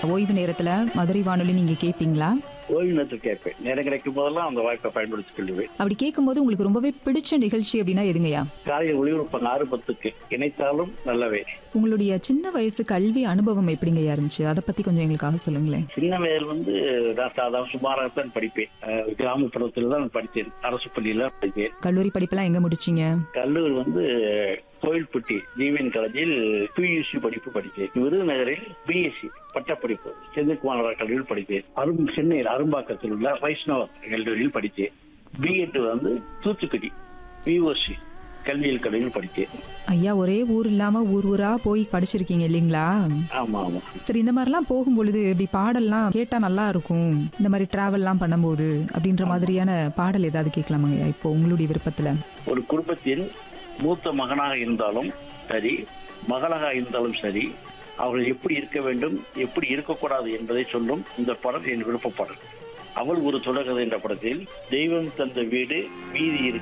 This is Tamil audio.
ஓய்வு நேரத்துல மதுரை வானொலி நீங்க கேட்பீங்களா ஓய்வு நேரத்தில் கேட்பேன் நேரம் கிடைக்கும் போதெல்லாம் அந்த வாய்ப்பை பயன்படுத்திக் கொள்வேன் அப்படி கேட்கும்போது உங்களுக்கு ரொம்பவே பிடிச்ச நிகழ்ச்சி அப்படின்னா எதுங்கய்யா காலையில் ஒளிபரப்பு ஆறு பத்துக்கு இணைத்தாலும் நல்லவே உங்களுடைய சின்ன வயசு கல்வி அனுபவம் எப்படிங்கய்யா இருந்துச்சு அதை பத்தி கொஞ்சம் எங்களுக்காக சொல்லுங்களேன் சின்ன வயதில் வந்து நான் சாதாரண சுமாராகத்தான் படிப்பேன் அஹ் கிராமப்புறத்தில் தான் படித்தேன் அரசு பள்ளியில படித்தேன் கல்லூரி படிப்பெல்லாம் எங்க முடிச்சீங்க கல்லூரி வந்து கோயில்பட்டி ஜீவன் காலேஜில் பியூசி படிப்பு படித்தேன் விருதுநகரில் பிஎஸ்சி பட்டப்படிப்பு செந்தில்குமார் கல்லூரியில் படித்தேன் அரும் சென்னையில் அரும்பாக்கத்தில் உள்ள வைஷ்ணவர் கல்லூரியில் படித்தேன் பிஎட் வந்து தூத்துக்குடி பிஓசி கல்வியியல் கல்லூரியில் படித்தேன் ஐயா ஒரே ஊர் இல்லாம ஊர் ஊரா போய் படிச்சிருக்கீங்க இல்லைங்களா ஆமா ஆமா சரி இந்த மாதிரிலாம் போகும்பொழுது இப்படி பாடல்லாம் கேட்டா நல்லா இருக்கும் இந்த மாதிரி டிராவல்லாம் பண்ணும்போது அப்படின்ற மாதிரியான பாடல் ஏதாவது கேட்கலாமாங்கய்யா இப்போ உங்களுடைய விருப்பத்துல ஒரு குடும்பத்தின் மூத்த மகனாக இருந்தாலும் சரி மகளாக இருந்தாலும் சரி அவர்கள் எப்படி இருக்க வேண்டும் எப்படி இருக்கக்கூடாது என்பதை சொல்லும் இந்த படம் என் விருப்ப பாடல் அவள் ஒரு தொடர்கதை என்ற படத்தில் தெய்வம் தந்த வீடு மீதி